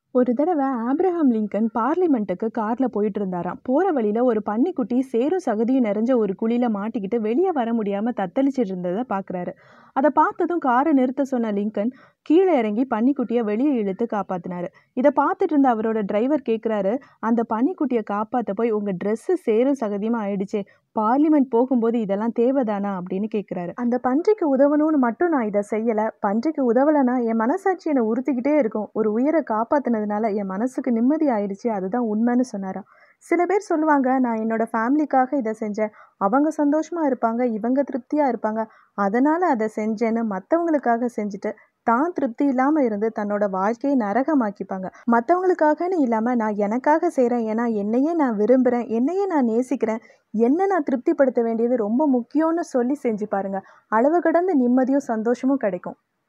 ஒரு தடவை Abraham Lincoln பார்லிமெண்ட்டுக்கு காரில் போயிட்டு இருந்தாராம் போகிற வழியில் ஒரு பன்னிக்குட்டி சேரும் சகதியும் நிறைஞ்ச ஒரு குழியில் மாட்டிக்கிட்டு வெளியே வர முடியாமல் தத்தளிச்சிட்டு இருந்ததை பார்க்குறாரு அதை பார்த்ததும் காரை நிறுத்த சொன்ன லிங்கன் கீழே இறங்கி பன்னிக்குட்டியை வெளியே இழுத்து காப்பாற்றினாரு இதை பார்த்துட்டு இருந்த அவரோட டிரைவர் கேட்குறாரு அந்த பன்னிக்குட்டியை காப்பாற்ற போய் உங்கள் ட்ரெஸ்ஸு சேரும் சகதியமாக ஆயிடுச்சே பார்லிமெண்ட் போகும்போது இதெல்லாம் தேவைதானா அப்படின்னு கேட்குறாரு அந்த பன்றிக்கு உதவணும்னு மட்டும் நான் இதை செய்யலை பன்றிக்கு உதவலைன்னா என் மனசாட்சி என்னை உறுத்திக்கிட்டே இருக்கும் ஒரு உயிரை காப்பாற்றினதுனால என் மனசுக்கு நிம்மதி ஆயிடுச்சு அதுதான் உண்மைன்னு சொன்னாராம் சில பேர் சொல்லுவாங்க நான் என்னோட ஃபேமிலிக்காக இதை செஞ்சேன் அவங்க சந்தோஷமாக இருப்பாங்க இவங்க திருப்தியாக இருப்பாங்க அதனால் அதை செஞ்சேன்னு மற்றவங்களுக்காக செஞ்சுட்டு தான் திருப்தி இல்லாமல் இருந்து தன்னோட வாழ்க்கையை நரகமாக்கிப்பாங்க மற்றவங்களுக்காகன்னு இல்லாமல் நான் எனக்காக செய்கிறேன் ஏன்னா என்னையே நான் விரும்புகிறேன் என்னையே நான் நேசிக்கிறேன் என்ன நான் திருப்திப்படுத்த வேண்டியது ரொம்ப முக்கியம்னு சொல்லி செஞ்சு பாருங்க அளவு கடந்த நிம்மதியும் சந்தோஷமும் கிடைக்கும்